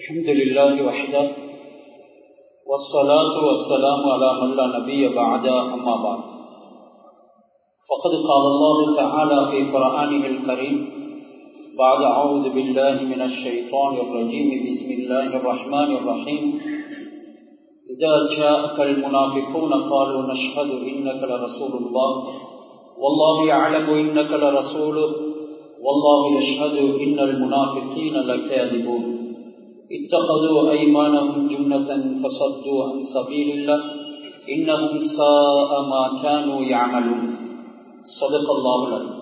الحمد لله وحده والصلاة والسلام على من لا نبي بعد أما بعد فقد قال الله تعالى في قرآنه الكريم بعد أعوذ بالله من الشيطان الرجيم بسم الله الرحمن الرحيم إذا جاءك المنافقون قالوا نشهد إنك لرسول الله والله يعلم إنك لرسوله والله يشهد إن المنافقين لكاذبون اتخذوا أيمانهم جنة فصدوا عن سبيل الله إنهم ساء ما كانوا يعملون صدق الله العظيم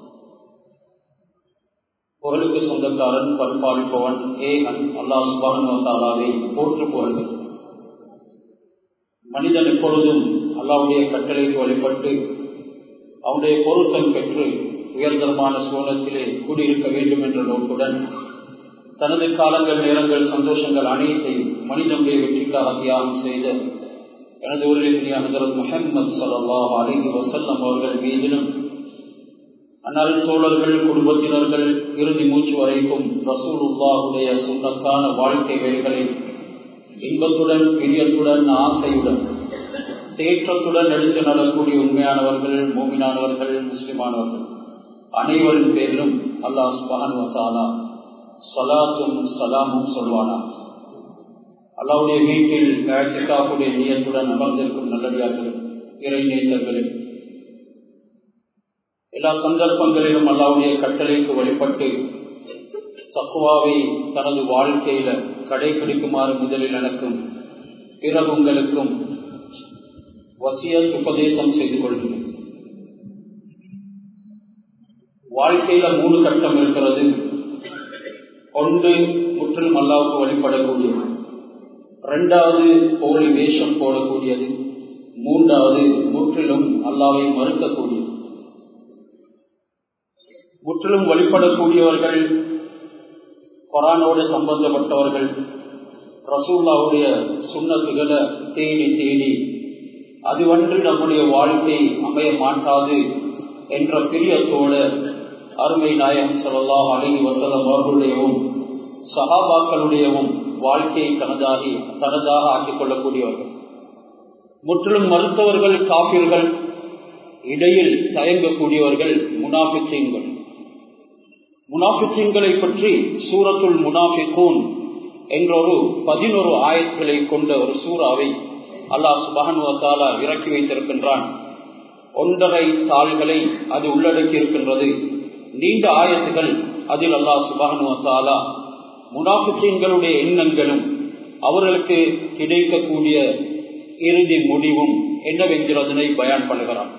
புகழுக்கு சொந்தக்காரன் பரிபாலிப்பவன் ஏகன் அல்லாஹ் சுபானுவத்தாலாவை போற்று புகழ்கள் மனிதன் எப்பொழுதும் அல்லாவுடைய கட்டளைக்கு வழிபட்டு அவனுடைய பொருத்தம் பெற்று உயர்தரமான சோழத்திலே கூடியிருக்க வேண்டும் என்ற நோக்குடன் தனது காலங்கள் நேரங்கள் சந்தோஷங்கள் அனைத்தையும் மனிதனுடைய வெற்றிக்காக தியாகம் செய்த எனது ஊரில் ஹசரத் முஹம்மது சல்லாஹ் அலிஹி வசல்லம் அவர்கள் மீதிலும் அன்னார் தோழர்கள் குடும்பத்தினர்கள் இறுதி மூச்சு வரைக்கும் ரசூலுல்லாஹுடைய சுண்ணத்தான வாழ்க்கை வழிகளை இன்பத்துடன் பிரியத்துடன் ஆசையுடன் தேற்றத்துடன் எடுத்து நடக்கூடிய உண்மையானவர்கள் மூமினானவர்கள் முஸ்லிமானவர்கள் அனைவரின் பேரிலும் அல்லாஹ் சுபானுவத்தாலா சலாத்தும் சலாமும் சொல்வானா அல்லாவுடைய வீட்டில் காட்சிக்காவுடைய நியத்துடன் அமர்ந்திருக்கும் நல்லடியார்கள் இறை நேசர்களே எல்லா சந்தர்ப்பங்களிலும் அல்லாவுடைய கட்டளைக்கு வழிபட்டு சக்குவாவை தனது வாழ்க்கையில கடைபிடிக்குமாறு முதலில் எனக்கும் பிறகு உங்களுக்கும் வசியத் உபதேசம் செய்து கொள்கிறேன் வாழ்க்கையில மூணு கட்டம் இருக்கிறது ஒன்று முற்றிலும் அல்லாவுக்கு வழிபடக்கூடியது இரண்டாவது போலி வேஷம் போடக்கூடியது மூன்றாவது முற்றிலும் அல்லாவை மறுக்கக்கூடியது முற்றிலும் வழிபடக்கூடியவர்கள் கொரானோடு சம்பந்தப்பட்டவர்கள் ரசூல்லாவுடைய சுண்ணத்துகளை தேடி தேடி அதுவன்று நம்முடைய வாழ்க்கை அமைய மாட்டாது என்ற பிரியத்தோடு அருமை நாயகம் சொல்லலாம் அழகி வசலம் அவர்களுடையவும் சகாபாக்களுடையவும் வாழ்க்கையை தனதாகி தனதாக ஆக்கிக் கொள்ளக்கூடியவர்கள் முற்றிலும் மருத்துவர்கள் காப்பீர்கள் இடையில் தயங்கக்கூடியவர்கள் முனாஃபித்தீன்கள் முனாஃபித்தீன்களை பற்றி சூரத்துல் முனாஃபிகூன் என்ற ஒரு பதினோரு ஆயத்துகளை கொண்ட ஒரு சூறாவை அல்லாஹ் சுபஹனுவத்தாலா இறக்கி வைத்திருக்கின்றான் ஒன்றரை தாள்களை அது உள்ளடக்கி இருக்கின்றது நீண்ட ஆயத்துகள் அதில் அல்லாஹ் சுபஹனுவத்தாலா முனாஃபித்தீன்களுடைய எண்ணங்களும் அவர்களுக்கு கிடைக்கக்கூடிய இறுதி முடிவும் என்னவென்கிறதனை பயன் பண்ணுகிறான்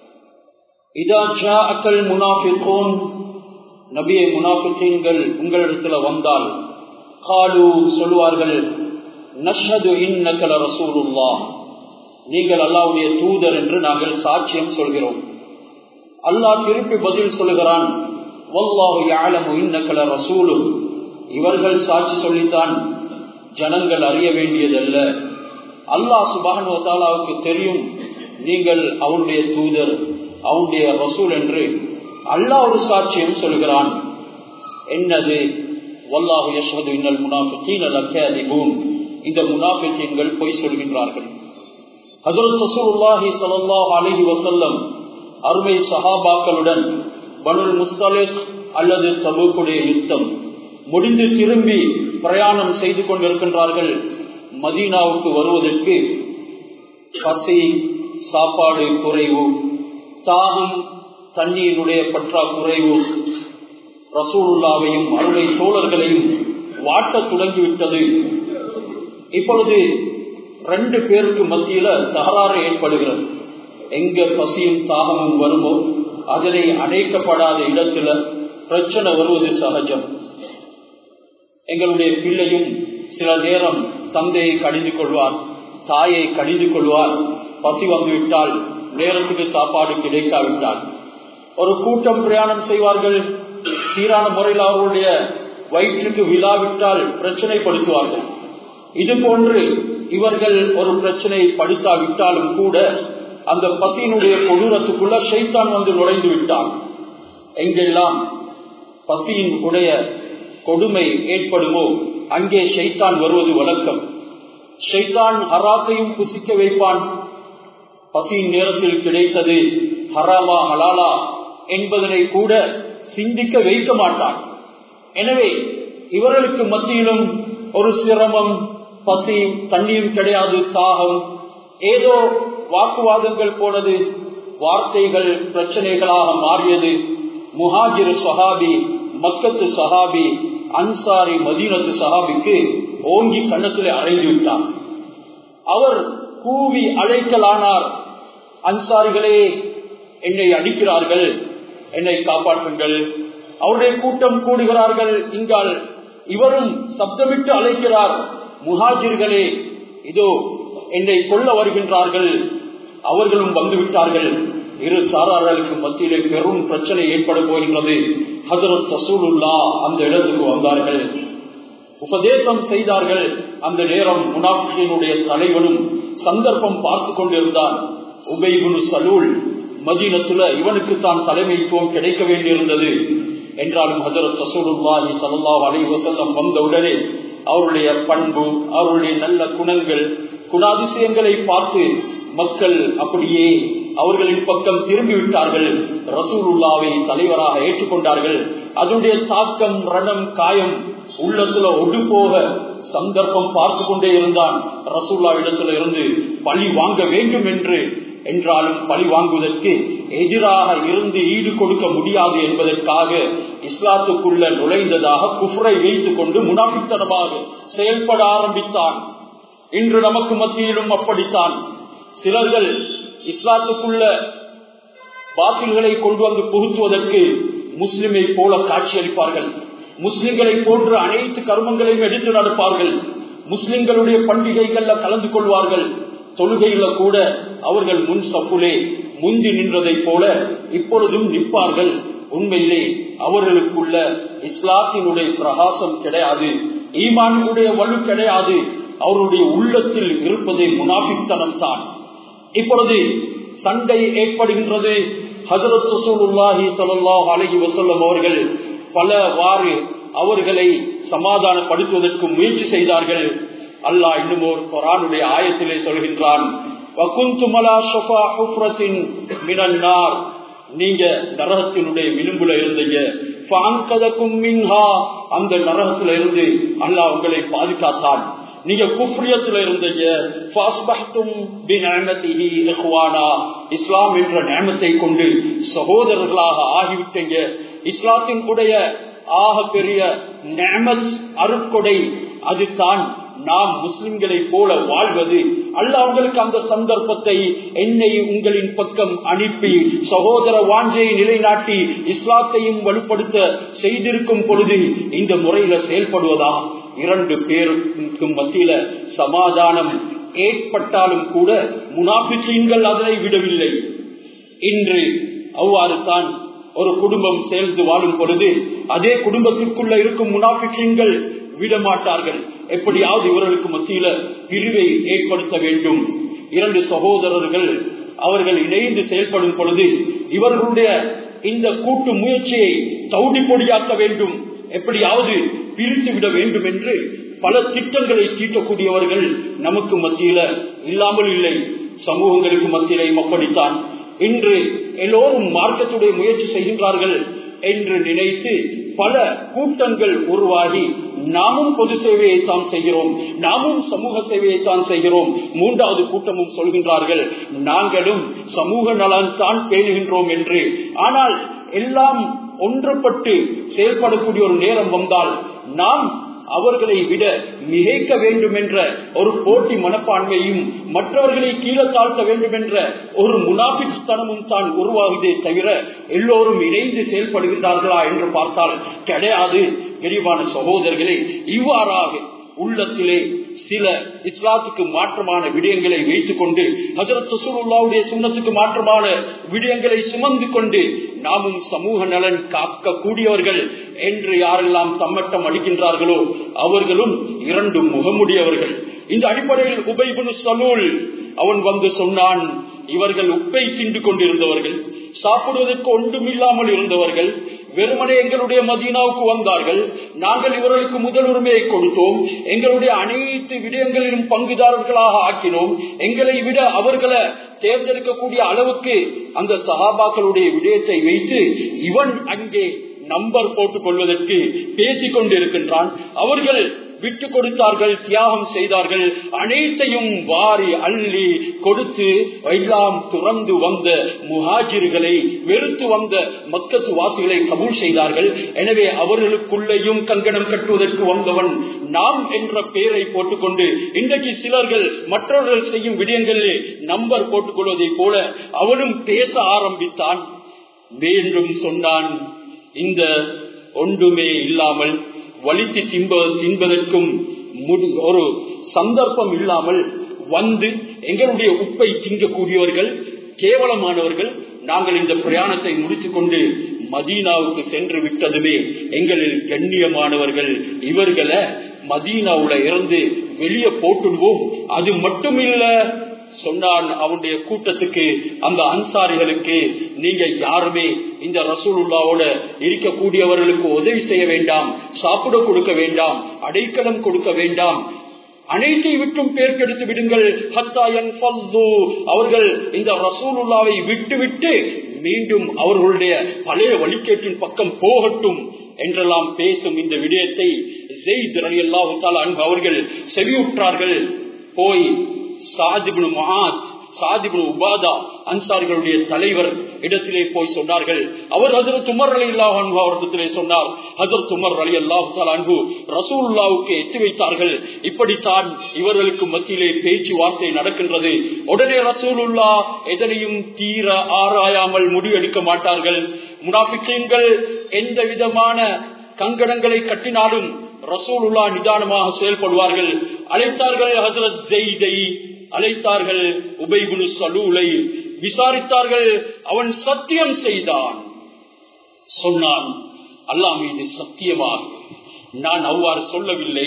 இதா ஜா அக்கல் முனாஃபிகோன் நபியை முனாஃபித்தீன்கள் உங்களிடத்துல வந்தால் காலு சொல்வார்கள் நஷது இன்னக்கல ரசூலுல்லா நீங்கள் அல்லாவுடைய தூதர் என்று நாங்கள் சாட்சியம் சொல்கிறோம் அல்லாஹ் திருப்பி பதில் சொல்லுகிறான் வல்லாஹு யாழமு இன்னக்கல ரசூலு இவர்கள் சாட்சி சொல்லித்தான் ஜனங்கள் அறிய வேண்டியதல்ல அல்லாஹ் சுபானுவத்தாலாவுக்கு தெரியும் நீங்கள் அவனுடைய தூதர் அவனுடைய ரசூல் என்று அல்லாஹ் ஒரு சாட்சியம் சொல்கிறான் என்னது வல்லாஹு யஷ்வது இன்னல் முனாஃபிகீன் அலக்கதிபூன் இந்த முனாஃபிகீன்கள் பொய் சொல்கின்றார்கள் ஹசரத் ரசூலுல்லாஹி ஸல்லல்லாஹு அலைஹி வஸல்லம் அருமை சஹாபாக்களுடன் பனுல் முஸ்தலிக் அல்லது தபூக்குடைய யுத்தம் முடிந்து திரும்பி பிரயாணம் செய்து கொண்டிருக்கின்றார்கள் மதீனாவுக்கு வருவதற்கு பசி சாப்பாடு குறைவு தாகம் தண்ணீருடைய பற்றாக்குறைவு ரசூலுல்லாவையும் அருளை தோழர்களையும் வாட்டத் தொடங்கிவிட்டது இப்பொழுது ரெண்டு பேருக்கு மத்தியில தகராறு ஏற்படுகிறது எங்க பசியும் தாகமும் வருமோ அதனை அணைக்கப்படாத இடத்துல பிரச்சனை வருவது சகஜம் எங்களுடைய பிள்ளையும் சில நேரம் தந்தையை கடிந்து கொள்வார் தாயை கடிந்து கொள்வார் பசி வந்துவிட்டால் நேரத்துக்கு சாப்பாடு கிடைக்காவிட்டால் ஒரு கூட்டம் பிரயாணம் செய்வார்கள் சீரான முறையில் அவர்களுடைய வயிற்றுக்கு விழாவிட்டால் பிரச்சனைப்படுத்துவார்கள் இது போன்று இவர்கள் ஒரு பிரச்சனை படுத்தாவிட்டாலும் கூட அந்த பசியினுடைய கொடூரத்துக்குள்ள ஷைத்தான் வந்து நுழைந்து விட்டான் எங்கெல்லாம் பசியின் உடைய கொடுமை ஏற்படுமோ அங்கே ஷைத்தான் வருவது வழக்கம் ஷைத்தான் ஹராக்கையும் புசிக்க வைப்பான் பசியின் நேரத்தில் கிடைத்தது ஹராமா ஹலாலா என்பதனை கூட சிந்திக்க வைக்க மாட்டான் எனவே இவர்களுக்கு மத்தியிலும் ஒரு சிரமம் பசி தண்ணீரும் கிடையாது தாகம் ஏதோ வாக்குவாதங்கள் போனது வார்த்தைகள் பிரச்சனைகளாக மாறியது முஹாஜிர் சஹாபி மக்கத்து சஹாபி அன்சாரி மதீனத்து சஹாபிக்கு ஓங்கி கன்னத்திலே அறைந்து விட்டார் அவர் கூவி அழைக்கலானார் அன்சாரிகளே என்னை அடிக்கிறார்கள் என்னை காப்பாற்றுங்கள் அவருடைய கூட்டம் கூடுகிறார்கள் இங்கால் இவரும் சப்தமிட்டு அழைக்கிறார் முஹாஜிர்களே இதோ என்னை கொல்ல வருகின்றார்கள் அவர்களும் வந்துவிட்டார்கள் இரு சாரார்களுக்கு மத்தியிலே பெரும் பிரச்சனை ஏற்பட போகின்றது ஹசரத் ரசூலுல்லா அந்த இடத்துக்கு வந்தார்கள் உபதேசம் செய்தார்கள் அந்த நேரம் முனாஃபினுடைய தலைவனும் சந்தர்ப்பம் பார்த்து கொண்டிருந்தான் உபைகுனு சலூல் மதீனத்துல இவனுக்கு தான் தலைமைத்துவம் கிடைக்க வேண்டியிருந்தது என்றாலும் ஹசரத் ரசூலுல்லாஹி ஸல்லல்லாஹு அலைஹி வஸல்லம் வந்தவுடனே அவருடைய பண்பு அவருடைய நல்ல குணங்கள் குணாதிசயங்களை பார்த்து மக்கள் அப்படியே அவர்களின் பக்கம் திரும்பி விட்டார்கள் ரசூலுல்லாவை தலைவராக ஏற்றுக்கொண்டார்கள் அதனுடைய தாக்கம் ரணம் காயம் உள்ளத்துல ஒடு போக சந்தர்ப்பம் பார்த்து கொண்டே இருந்தான் ரசூல்லா இடத்துல இருந்து பழி வாங்க வேண்டும் என்று என்றாலும் பழி வாங்குவதற்கு எதிராக இருந்து ஈடு கொடுக்க முடியாது என்பதற்காக இஸ்லாத்துக்குள்ள நுழைந்ததாக குஃப்ரை வைத்துக் கொண்டு முனாபித்தனமாக செயல்பட ஆரம்பித்தான் இன்று நமக்கு மத்தியிலும் அப்படித்தான் சிலர்கள் இஸ்லாத்துக்குள்ள பாத்தில்களை கொண்டு வந்து புகுத்துவதற்கு முஸ்லிமை போல காட்சியளிப்பார்கள் முஸ்லிம்களை போன்ற அனைத்து கர்மங்களையும் எடுத்து நடப்பார்கள் முஸ்லிம்களுடைய பண்டிகைகள்ல கலந்து கொள்வார்கள் தொழுகையில கூட அவர்கள் முன் சப்புலே முந்தி நின்றதை போல இப்பொழுதும் நிற்பார்கள் உண்மையிலே அவர்களுக்குள்ள இஸ்லாத்தினுடைய பிரகாசம் கிடையாது ஈமானுடைய வலு கிடையாது அவருடைய உள்ளத்தில் இருப்பதே முனாபித்தனம் தான் இப்பொழுது சண்டை ஏற்படுகின்றது ஹசரத் சசூலுல்லாஹி சல்லாஹ் அலஹி வசல்லம் அவர்கள் பலவாறு அவர்களை சமாதானப்படுத்துவதற்கு முயற்சி செய்தார்கள் அல்லாஹ் இன்னும் ஒரு குரானுடைய ஆயத்திலே சொல்கின்றான் நீங்க நரகத்தினுடைய விளிம்புல இருந்தீங்க அந்த நரகத்துல இருந்து அல்லாஹ் உங்களை பாதுகாத்தான் நீங்க குஃப்ரியத்துல இருந்தீங்க இஸ்லாம் என்ற நேமத்தை கொண்டு சகோதரர்களாக ஆகிவிட்டீங்க இஸ்லாத்தின் உடைய ஆக பெரிய நேமத் அருட்கொடை அதுதான் நாம் முஸ்லிம்களை போல வாழ்வது அல்ல அவங்களுக்கு அந்த சந்தர்ப்பத்தை என்னை உங்களின் பக்கம் அனுப்பி சகோதர வாஞ்சையை நிலைநாட்டி இஸ்லாத்தையும் வலுப்படுத்த செய்திருக்கும் பொழுது இந்த முறையில செயல்படுவதா இரண்டு பேருக்கும் மத்தியில சமாதானம் ஏற்பட்டாலும் கூட முனாபிச்சீன்கள் அதனை விடவில்லை இன்று அவ்வாறு தான் ஒரு குடும்பம் சேர்ந்து வாழும் பொழுது அதே குடும்பத்திற்குள்ள இருக்கும் முனாபிச்சீன்கள் விடமாட்டார்கள் எப்படியாவது இவர்களுக்கு மத்தியில பிரிவை ஏற்படுத்த வேண்டும் இரண்டு சகோதரர்கள் அவர்கள் இணைந்து செயல்படும் பொழுது இவர்களுடைய இந்த கூட்டு முயற்சியை தௌடி பொடியாக்க வேண்டும் எப்படியாவது பிரித்து விட வேண்டும் என்று பல திட்டங்களை தீட்டக்கூடியவர்கள் நமக்கு மத்தியில இல்லாமல் இல்லை சமூகங்களுக்கு மத்தியிலையும் அப்படித்தான் இன்று எல்லோரும் மார்க்கத்துடைய முயற்சி செய்கின்றார்கள் என்று நினைத்து பல கூட்டங்கள் உருவாகி நாமும் பொது சேவையை தான் செய்கிறோம் நாமும் சமூக சேவையை தான் செய்கிறோம் மூன்றாவது கூட்டமும் சொல்கின்றார்கள் நாங்களும் சமூக நலன் தான் பேணுகின்றோம் என்று ஆனால் எல்லாம் ஒன்றுபட்டு செயல்படக்கூடிய ஒரு நேரம் வந்தால் நாம் அவர்களை விட மிகைக்க வேண்டும் என்ற ஒரு போட்டி மனப்பான்மையும் மற்றவர்களை கீழே தாழ்த்த வேண்டும் என்ற ஒரு முனாபித்தனமும் தான் உருவாகுதே தவிர எல்லோரும் இணைந்து செயல்படுகின்றார்களா என்று பார்த்தால் கிடையாது விரிவான சகோதரர்களே இவ்வாறாக உள்ளத்திலே சில இஸ்லாத்துக்கு மாற்றமான விடயங்களை வைத்துக் கொண்டு ஹசரத் சுல்லாவுடைய சுண்ணத்துக்கு மாற்றமான விடயங்களை சுமந்து கொண்டு நாமும் சமூக நலன் காக்க கூடியவர்கள் என்று யாரெல்லாம் தம்மட்டம் அடிக்கின்றார்களோ அவர்களும் இரண்டு முகமுடியவர்கள் இந்த அடிப்படையில் உபைபுனு சலூல் அவன் வந்து சொன்னான் இவர்கள் உப்பை தின்று கொண்டிருந்தவர்கள் சாப்பிடுவதற்கு ஒன்றும் இல்லாமல் இருந்தவர்கள் வெறுமனே எங்களுடைய மதீனாவுக்கு வந்தார்கள் நாங்கள் இவர்களுக்கு முதல் உரிமையை கொடுத்தோம் எங்களுடைய அனைத்து விடயங்களிலும் பங்குதாரர்களாக ஆக்கினோம் எங்களை விட அவர்களை தேர்ந்தெடுக்கக்கூடிய அளவுக்கு அந்த சகாபாக்களுடைய விடயத்தை வைத்து இவன் அங்கே நம்பர் போட்டுக் கொள்வதற்கு பேசிக் கொண்டிருக்கின்றான் அவர்கள் விட்டு கொடுத்தார்கள் தியாகம் செய்தார்கள் அனைத்தையும் வாரி அள்ளி கொடுத்து எல்லாம் துறந்து வந்த முஹாஜிர்களை வெறுத்து வந்த மக்கத்து வாசிகளை கபூல் செய்தார்கள் எனவே அவர்களுக்குள்ளேயும் கங்கணம் கட்டுவதற்கு வந்தவன் நாம் என்ற பெயரை போட்டுக்கொண்டு இன்றைக்கு சிலர்கள் மற்றவர்கள் செய்யும் விடயங்களிலே நம்பர் போட்டுக் கொள்வதை போல அவனும் பேச ஆரம்பித்தான் மீண்டும் சொன்னான் இந்த ஒன்றுமே இல்லாமல் வலித்து தின்ப தின்பதற்கும் ஒரு சந்தர்ப்பம் இல்லாமல் வந்து எங்களுடைய உப்பை திங்கக்கூடியவர்கள் கேவலமானவர்கள் நாங்கள் இந்த பிரயாணத்தை முடித்துக் கொண்டு மதீனாவுக்கு சென்று விட்டதுமே எங்களில் கண்ணியமானவர்கள் இவர்களை மதீனாவுல இருந்து வெளியே போட்டுடுவோம் அது மட்டும் இல்ல சொன்னான் அவனுடைய கூட்டத்துக்கு அந்த அன்சாரிகளுக்கு நீங்க யாருமே இந்த ரசூலுல்லாவோட இருக்கக்கூடியவர்களுக்கு உதவி செய்ய வேண்டாம் சாப்பிட கொடுக்க வேண்டாம் அடைக்கலம் கொடுக்க வேண்டாம் அனைத்தை விட்டும் பேர் கெடுத்து விடுங்கள் அவர்கள் இந்த ரசூலுல்லாவை விட்டு விட்டு மீண்டும் அவர்களுடைய பழைய வழிகேட்டின் பக்கம் போகட்டும் என்றெல்லாம் பேசும் இந்த விடயத்தை அவர்கள் செவியுற்றார்கள் போய் சாதிபுன் மகாத் சாதிபுன் உபாதா அன்சாரிகளுடைய தலைவர் இடத்திலே போய் சொன்னார்கள் அவர் ஹசரத் உமர் அலி அல்லாஹ் அவரிடத்திலே சொன்னார் ஹசரத் உமர் அலி அல்லாஹு அன்பு ரசூல்லாவுக்கு எட்டி வைத்தார்கள் இப்படித்தான் இவர்களுக்கு மத்தியிலே பேச்சுவார்த்தை நடக்கின்றது உடனே ரசூலுல்லா எதனையும் தீர ஆராயாமல் முடிவெடுக்க மாட்டார்கள் முனாபிக்கீன்கள் எந்த விதமான கங்கணங்களை கட்டினாலும் ரசூலுல்லா நிதானமாக செயல்படுவார்கள் அழைத்தார்கள் ஹசரத் ஜெய்தை அழைத்தார்கள் உபைகுனு சலூலை விசாரித்தார்கள் அவன் சத்தியம் செய்தான் சொன்னான் அல்லா மீது சத்தியமாக நான் அவ்வாறு சொல்லவில்லை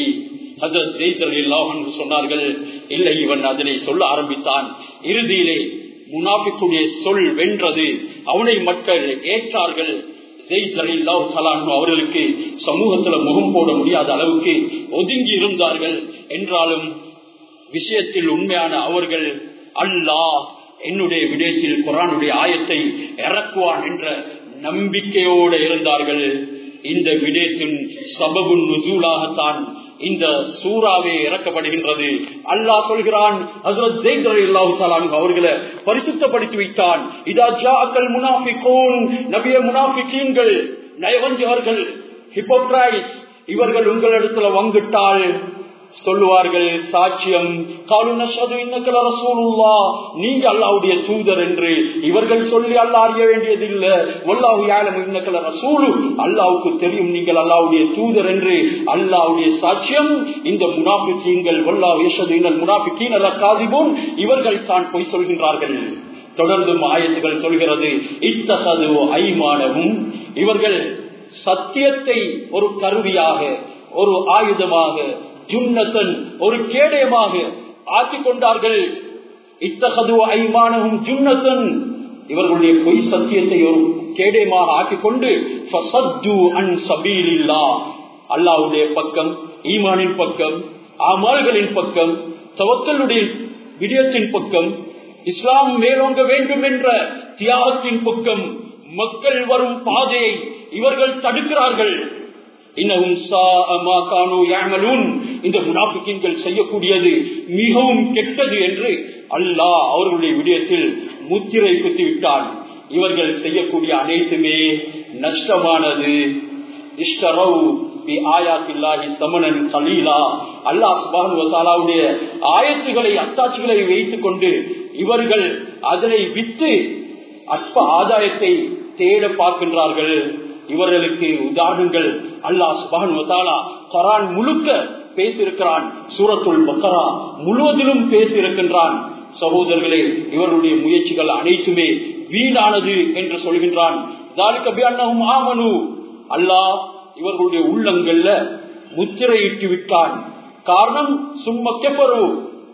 சொன்னார்கள் இல்லை இவன் அதனை சொல்ல ஆரம்பித்தான் இறுதியிலே முனாஃபிக்குடைய சொல் வென்றது அவனை மக்கள் ஏற்றார்கள் அவர்களுக்கு சமூகத்துல முகம் போட முடியாத அளவுக்கு ஒதுங்கி இருந்தார்கள் என்றாலும் விஷயத்தில் உண்மையான அவர்கள் அல்லாஹ் என்னுடைய விடயத்தில் குரானுடைய ஆயத்தை இறக்குவான் என்ற நம்பிக்கையோடு இருந்தார்கள் இந்த விடயத்தின் சபபு நுசூலாகத்தான் இந்த சூறாவே இறக்கப்படுகின்றது அல்லாஹ் சொல்கிறான் அவர்களை பரிசுத்தப்படுத்தி வைத்தான் இதா ஜாக்கள் முனாஃபிகோன் நபிய முனாஃபிகீன்கள் நயவஞ்சகர்கள் ஹிப்போக்ரைஸ் இவர்கள் உங்களிடத்துல வந்துட்டால் சொல்லுவார்கள் சாட்சியம் நீங்க அல்லாவுடைய தூதர் என்று இவர்கள் சொல்லி அல்லா அறிய வேண்டியதில்லை ஒல்லாஹு யாழம் இன்னக்கல ரசூலு அல்லாவுக்கு தெரியும் நீங்கள் அல்லாவுடைய தூதர் என்று அல்லாவுடைய சாட்சியம் இந்த முனாபிக்கீன்கள் ஒல்லாஹ் யசது முனாபிக்கீன் அல்ல காதிபும் இவர்கள் தான் போய் சொல்கின்றார்கள் தொடர்ந்து ஆயத்துகள் சொல்கிறது இத்தகது ஐமானவும் இவர்கள் சத்தியத்தை ஒரு கருவியாக ஒரு ஆயுதமாக ஜுன்னத்தன் ஒரு கேடயமாக ஆக்கிக் கொண்டார்கள் இத்தகது ஐமானவும் ஜுன்னத்தன் இவர்களுடைய பொய் சத்தியத்தை ஒரு கேடயமாக ஆக்கிக் கொண்டு அல்லாவுடைய பக்கம் ஈமானின் பக்கம் அமல்களின் பக்கம் தவக்கலுடைய விடயத்தின் பக்கம் இஸ்லாம் மேலோங்க வேண்டும் என்ற தியாகத்தின் பக்கம் மக்கள் வரும் பாதையை இவர்கள் தடுக்கிறார்கள் இந்த முனாபிக்கின்கள் செய்யக்கூடியது மிகவும் கெட்டது என்று அல்லாஹ் அவர்களுடைய விடயத்தில் முத்திரை குத்திவிட்டான் இவர்கள் செய்யக்கூடிய அனைத்துமே நஷ்டமானது ஆயத்துகளை அத்தாட்சிகளை வைத்துக் கொண்டு இவர்கள் அதனை வித்து அற்ப ஆதாயத்தை தேட பார்க்கின்றார்கள் இவர்களுக்கு உதாரணங்கள் அல்லாஹ் சுபான் கரான் முழுக்க பேசியிருக்கிறான் சூரத்துள் பக்கரா முழுவதிலும் பேசியிருக்கின்றான் சகோதரர்களே இவருடைய முயற்சிகள் அனைத்துமே வீணானது என்று சொல்கின்றான் ஆமனு அல்லாஹ் இவர்களுடைய உள்ளங்கள்ல முத்திரையிட்டு விட்டான் காரணம் சும்மக்கெப்பரு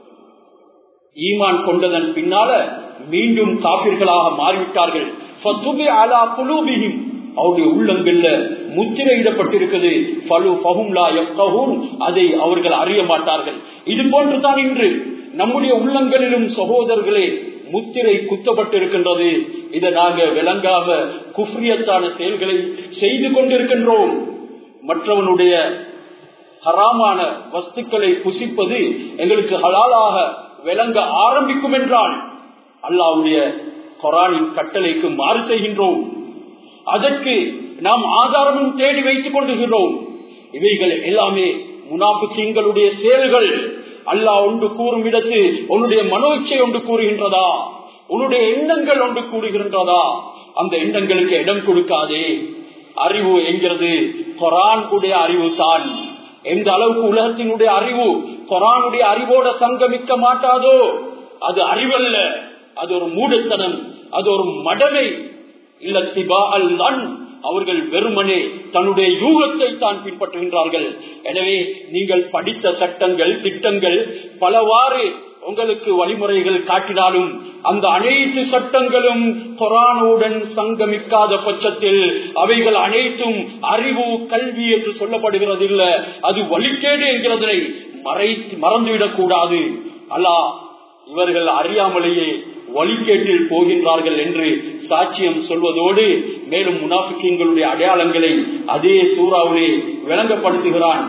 ஈமான் கொண்டதன் பின்னால மீண்டும் காப்பிர்களாக மாறிவிட்டார்கள் அவருடைய உள்ளங்கள்ல முத்திரையிடப்பட்டிருக்கிறது பலு பகும்லா எஃப்கஹூன் அதை அவர்கள் அறிய மாட்டார்கள் இது போன்றுதான் இன்று நம்முடைய உள்ளங்களிலும் சகோதரர்களே முத்திரை குத்தப்பட்டிருக்கின்றது இதை நாங்க விளங்காம குஃப்ரியத்தான செயல்களை செய்து கொண்டிருக்கின்றோம் மற்றவனுடைய ஹராமான வஸ்துக்களை புசிப்பது எங்களுக்கு ஹலாலாக விளங்க ஆரம்பிக்கும் என்றால் அல்லாவுடைய கொரானின் கட்டளைக்கு மாறு செய்கின்றோம் அதற்கு நாம் ஆதாரமும் தேடி வைத்துக் கொண்டுகிறோம் இவைகள் எல்லாமே முனாபிக்கங்களுடைய செயல்கள் அல்லாஹ் ஒன்று கூறும் இடத்து உன்னுடைய மனோச்சை ஒன்று கூறுகின்றதா உன்னுடைய எண்ணங்கள் ஒன்று கூறுகின்றதா அந்த எண்ணங்களுக்கு இடம் கொடுக்காதே அறிவு என்கிறது கொரான் உடைய அறிவு தான் எந்த அளவுக்கு உலகத்தினுடைய அறிவு கொரானுடைய அறிவோட சங்கமிக்க மாட்டாதோ அது அறிவல்ல அது ஒரு மூடத்தனம் அது ஒரு மடமை இல்லத்திபா அல் அவர்கள் வெறுமனே தன்னுடைய யூகத்தை தான் பின்பற்றுகின்றார்கள் எனவே நீங்கள் படித்த சட்டங்கள் திட்டங்கள் பலவாறு உங்களுக்கு வழிமுறைகள் காட்டினாலும் அந்த அனைத்து சட்டங்களும் கொரானுடன் சங்கமிக்காத பட்சத்தில் அவைகள் அனைத்தும் அறிவு கல்வி என்று சொல்லப்படுகிறது இல்ல அது வழிகேடு என்கிறதை மறைத்து மறந்துவிடக் கூடாது அல்லா இவர்கள் அறியாமலேயே வழிகேட்டில் போகின்றார்கள் என்று சாட்சியம் சொல்வதோடு மேலும் முனாபிக்கங்களுடைய அடையாளங்களை அதே சூறாவிலே விளங்கப்படுத்துகிறான்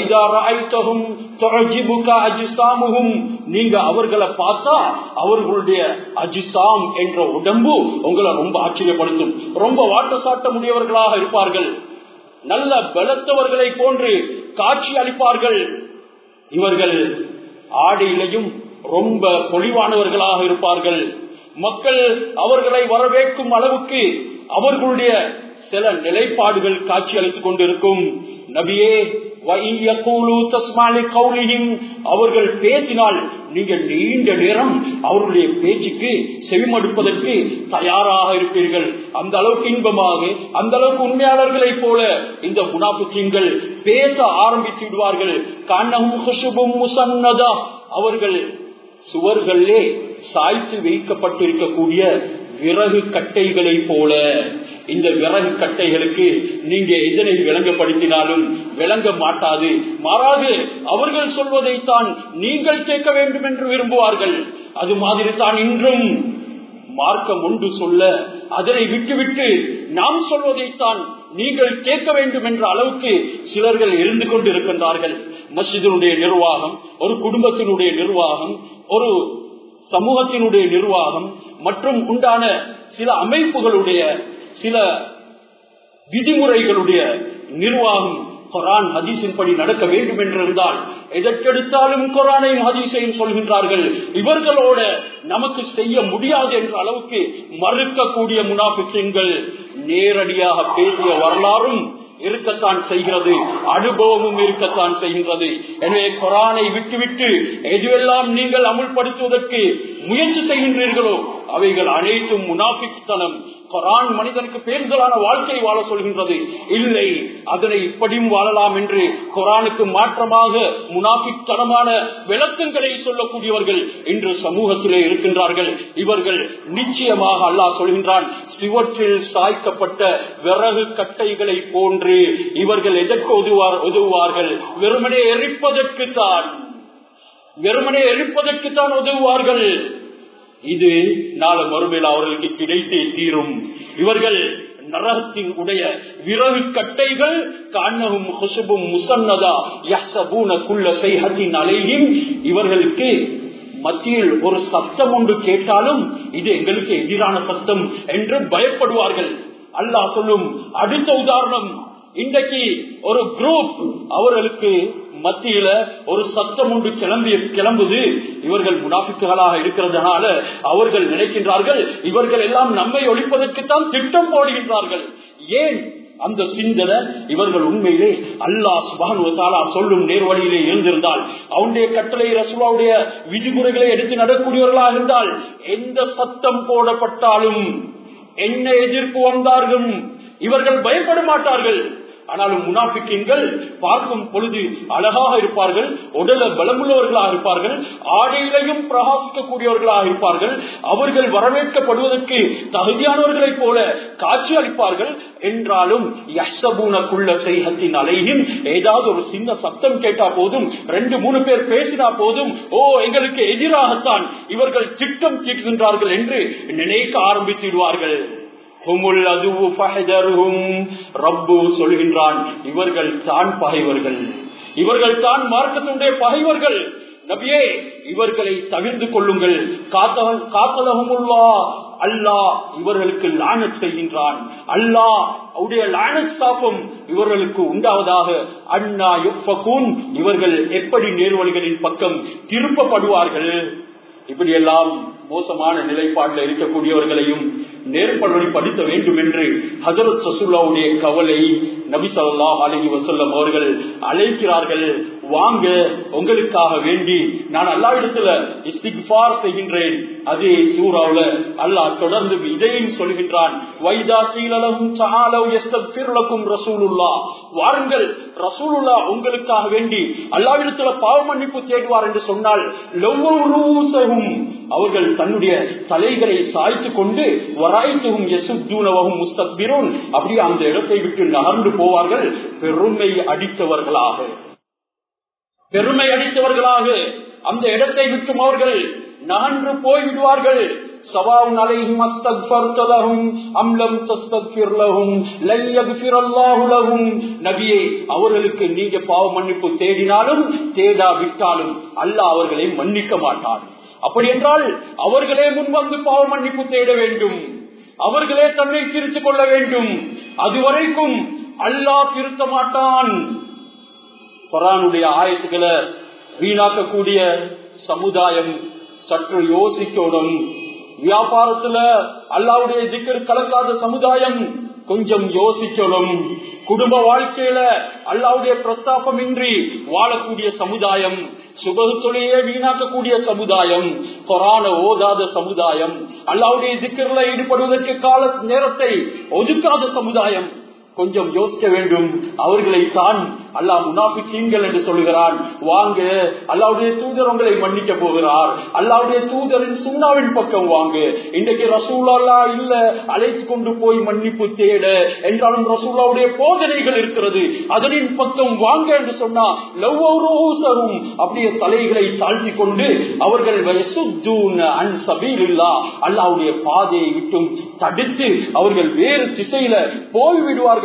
நீங்க அவர்களை பார்த்தா அவர்களுடைய அஜிசாம் என்ற உடம்பு உங்களை ரொம்ப ஆச்சரியப்படுத்தும் ரொம்ப வாட்ட சாட்ட முடியவர்களாக இருப்பார்கள் நல்ல பலத்தவர்களை போன்று காட்சி அளிப்பார்கள் இவர்கள் ஆடையிலையும் ரொம்ப பொலிவானவர்களாக இருப்பார்கள் மக்கள் அவர்களை வரவேற்கும் அளவுக்கு அவர்களுடைய சில நிலைப்பாடுகள் காட்சி அளித்துக் கொண்டிருக்கும் நபியே அவர்கள் பேசினால் நீங்கள் நீண்ட நேரம் அவர்களுடைய பேச்சுக்கு செவிமடுப்பதற்கு தயாராக இருப்பீர்கள் அந்த அளவுக்கு இன்பமாக அந்த அளவுக்கு உண்மையாளர்களைப் போல இந்த முனாபிக்கீன்கள் பேச ஆரம்பித்து விடுவார்கள் கண்ணமும் முசன்னதா அவர்கள் சுவர்களே சாய்த்து வைக்கப்பட்டிருக்கக்கூடிய விறகு கட்டைகளை போல இந்த விறகு கட்டைகளுக்கு நீங்க எதனை விளங்கப்படுத்தினாலும் விளங்க மாட்டாது மாறாது அவர்கள் சொல்வதைத்தான் நீங்கள் கேட்க வேண்டும் என்று விரும்புவார்கள் அது மாதிரி தான் இன்றும் மார்க்கம் ஒன்று சொல்ல அதனை விட்டுவிட்டு நாம் சொல்வதைத்தான் நீங்கள் கேட்க வேண்டும் என்ற அளவுக்கு சிலர்கள் இருந்து கொண்டு இருக்கின்றார்கள் மஸ்ஜிதனுடைய நிர்வாகம் ஒரு குடும்பத்தினுடைய நிர்வாகம் ஒரு சமூகத்தினுடைய நிர்வாகம் மற்றும் உண்டான சில அமைப்புகளுடைய சில விதிமுறைகளுடைய நிர்வாகம் குரான் ஹதீஸின் படி நடக்க வேண்டும் என்றிருந்தால் எதற்கெடுத்தாலும் குரானையும் ஹதீஸையும் சொல்கின்றார்கள் இவர்களோட நமக்கு செய்ய முடியாது என்ற அளவுக்கு மறுக்கக்கூடிய முனாபிக்கங்கள் நேரடியாக பேசிய வரலாறும் இருக்கத்தான் செய்கிறது அனுபவமும் இருக்கத்தான் செய்கின்றது எனவே குரானை விட்டுவிட்டு எதுவெல்லாம் நீங்கள் அமுல்படுத்துவதற்கு முயற்சி செய்கின்றீர்களோ அவைகள் அனைத்தும் முனாபிக்தனம் குரான் மனிதனுக்கு பேருதலான வாழ்க்கை வாழ சொல்கின்றது இல்லை அதனை இப்படியும் வாழலாம் என்று குரானுக்கு மாற்றமாக முனாபித்தனமான விளக்கங்களை சொல்லக்கூடியவர்கள் இன்று சமூகத்திலே இருக்கின்றார்கள் இவர்கள் நிச்சயமாக அல்லாஹ் சொல்கின்றான் சிவற்றில் சாய்க்கப்பட்ட விறகு கட்டைகளை போன்று இவர்கள் எதற்கு உதவுவார் உதவுவார்கள் வெறுமனே எரிப்பதற்கு தான் வெறுமனே எரிப்பதற்கு தான் உதவுவார்கள் இது நாளை மறுமையில் அவர்களுக்கு கிடைத்தே தீரும் இவர்கள் நரகத்தின் உடைய விறகு கட்டைகள் காணவும் ஹுசுபும் முசன்னதா யசபூன குள்ள செய்ஹத்தின் அலையும் இவர்களுக்கு மத்தியில் ஒரு சத்தம் ஒன்று கேட்டாலும் இது எங்களுக்கு எதிரான சத்தம் என்று பயப்படுவார்கள் அல்லாஹ் சொல்லும் அடுத்த உதாரணம் இன்றைக்கு ஒரு குரூப் அவர்களுக்கு மத்தியில ஒரு சத்தம் ஒன்று கிளம்பி கிளம்புது இவர்கள் முனாபிக்குகளாக இருக்கிறதுனால அவர்கள் நினைக்கின்றார்கள் இவர்கள் எல்லாம் நம்மை ஒழிப்பதற்குத்தான் திட்டம் போடுகின்றார்கள் ஏன் அந்த சிந்தனை இவர்கள் உண்மையிலே அல்லாஹ் சுபானுவத்தாலா சொல்லும் நேர்வழியிலே இருந்திருந்தால் அவனுடைய கட்டளை ரசுலாவுடைய விதிமுறைகளை எடுத்து நடக்கூடியவர்களாக இருந்தால் எந்த சத்தம் போடப்பட்டாலும் என்ன எதிர்ப்பு வந்தார்கள் இவர்கள் பயப்பட மாட்டார்கள் ஆனாலும் முனாபிக்கின்கள் பார்க்கும் பொழுது அழகாக இருப்பார்கள் உடல பலமுள்ளவர்களாக இருப்பார்கள் ஆடையிலையும் பிரகாசிக்கக்கூடியவர்களாக இருப்பார்கள் அவர்கள் வரவேற்கப்படுவதற்கு தகுதியானவர்களைப் போல காட்சி அளிப்பார்கள் என்றாலும் யசபூனக்குள்ள செய்கத்தின் அலையின் ஏதாவது ஒரு சின்ன சத்தம் கேட்டா போதும் ரெண்டு மூணு பேர் பேசினா போதும் ஓ எங்களுக்கு எதிராகத்தான் இவர்கள் திட்டம் தீட்டுகின்றார்கள் என்று நினைக்க ஆரம்பித்து விடுவார்கள் ரப்பு சொல்கின்றான் இவர்கள் தான் பகைவர்கள் இவர்கள் தான் மார்க்கத்தினுடைய பகைவர்கள் நபியே இவர்களை தவிர்த்து கொள்ளுங்கள் காத்தலகமுல்லா அல்லாஹ் இவர்களுக்கு லானத் செய்கின்றான் அல்லாஹ் அவருடைய லானத் சாபம் இவர்களுக்கு உண்டாவதாக அண்ணா யுப்பகூன் இவர்கள் எப்படி நேர்வழிகளின் பக்கம் திருப்பப்படுவார்கள் இப்படியெல்லாம் மோசமான நிலைப்பாட்டில் இருக்கக்கூடியவர்களையும் நேர்படி படித்த வேண்டும் என்று ஹசரத் ரசூல்லாவுடைய கவலை நபி சொல்லா அலஹி வசல்லம் அவர்கள் அழைக்கிறார்கள் வாங்க உங்களுக்காக வேண்டி நான் அல்லா இடத்துல இஸ்திக்பார் செய்கின்றேன் அதே சூறாவுல அல்லாஹ் தொடர்ந்து இதையும் சொல்கின்றான் வைதா சீலலகும் சஹாலவ் எஸ்தபிர்லக்கும் ரசூலுல்லா வாருங்கள் ரசூலுல்லா உங்களுக்காக வேண்டி அல்லாவிடத்துல பாவ மன்னிப்பு தேடுவார் என்று சொன்னால் லவ்வூசகும் அவர்கள் தன்னுடைய தலைகளை சாய்த்து கொண்டு வராய்த்துவும் எசுத்தூனவகும் முஸ்தபிரோன் அப்படி அந்த இடத்தை விட்டு நகர்ந்து போவார்கள் பெருமை அடித்தவர்களாக பெருமை அடித்தவர்களாக அந்த இடத்தை விட்டும் அவர்கள் நகன்று போய்விடுவார்கள் சவாவுன் அலைஹிம் அஸ்தக்ஃபர்தலஹும் அம் லம் தஸ்தக்ஃபிர் லஹும் லன் யக்ஃபிர் அல்லாஹு லஹும் நபியே அவர்களுக்கு நீங்க பாவ மன்னிப்பு தேடினாலும் தேடாவிட்டாலும் அல்லாஹ் அவர்களை மன்னிக்க மாட்டான் அப்படி என்றால் அவர்களே முன்வந்து பாவ மன்னிப்பு தேட வேண்டும் அவர்களே தன்னை திருத்திக் கொள்ள வேண்டும் அதுவரைக்கும் அல்லாஹ் திருத்த மாட்டான் குரானுடைய ஆயத்துக்களை வீணாக்கக்கூடிய சமுதாயம் சற்று யோசிக்கணும் வியாபாரத்துல அல்லாவுடைய திக்கர் கலக்காத சமுதாயம் கொஞ்சம் யோசிக்கணும் குடும்ப வாழ்க்கையில அல்லாவுடைய பிரஸ்தாபம் இன்றி வாழக்கூடிய சமுதாயம் சுபத்துறையே வீணாக்கக்கூடிய சமுதாயம் கொரான ஓதாத சமுதாயம் அல்லாவுடைய திக்கர்ல ஈடுபடுவதற்கு கால நேரத்தை ஒதுக்காத சமுதாயம் கொஞ்சம் யோசிக்க வேண்டும் அவர்களை தான் அல்லாஹ் முனாபிக்கீன்கள் என்று சொல்கிறான் வாங்க அல்லாவுடைய தூதர் உங்களை மன்னிக்க போகிறார் அல்லாவுடைய தூதரின் சுண்ணாவின் பக்கம் வாங்க இன்றைக்கு ரசூலா இல்ல அழைத்து கொண்டு போய் மன்னிப்பு தேட என்றாலும் ரசூலாவுடைய போதனைகள் இருக்கிறது அதனின் பக்கம் வாங்க என்று சொன்னா லவ்வரும் அப்படியே தலைகளை தாழ்த்தி கொண்டு அவர்கள் அல்லாவுடைய பாதையை விட்டும் தடுத்து அவர்கள் வேறு திசையில போய்விடுவார்கள்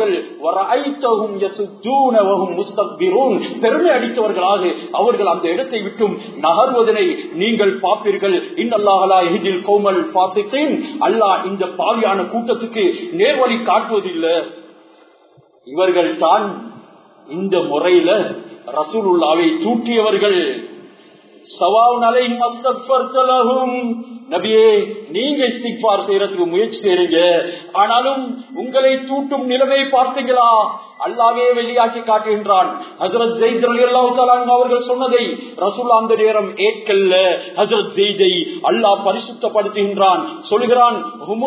பெருமை அடித்தவர்களாக அவர்கள் அந்த இடத்தை விட்டும் நகர்வதனை நீங்கள் பார்ப்பீர்கள் இன்னல்லாஹலா எஹிதில் கோமல் பாசித்தேன் அல்லாஹ் இந்த பாவியான கூட்டத்துக்கு நேர்வழி காட்டுவதில்லை இவர்கள் தான் இந்த முறையில ரசூலுல்லாவை தூட்டியவர்கள் நபியே நீங்க இஸ்திக்பார் செய்யறதுக்கு முயற்சி செய்றீங்க ஆனாலும் உங்களை தூட்டும் நிலைமை பார்த்தீங்களா அல்லாவே வெளியாக்கி காட்டுகின்றான் ஹசரத் ஜெயித் அலி அல்லாஹு அவர்கள் சொன்னதை ரசூல் அந்த நேரம் ஏற்கல்ல ஹசரத் ஜெய்தை அல்லாஹ் பரிசுத்தப்படுத்துகின்றான் சொல்கிறான்